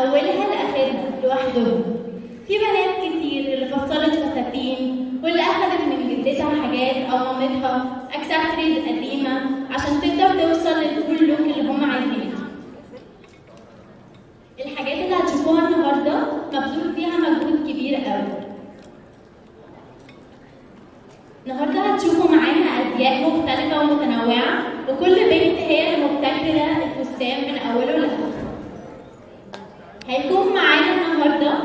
أولها لآخرها لوحدهم في بنات كتير اللي فصلت فساتين واللي أخدت من جدتها حاجات أو مامتها أكسسوارز قديمة عشان تقدر توصل للكول لوك اللي هم عايزينه الحاجات اللي هتشوفوها النهارده مبذول فيها مجهود كبير قوي النهارده هتشوفوا معانا ازياء مختلفه ومتنوعه وكل بنت هي اللي مبتكره الفستان من اوله لاخره هيكون معانا النهارده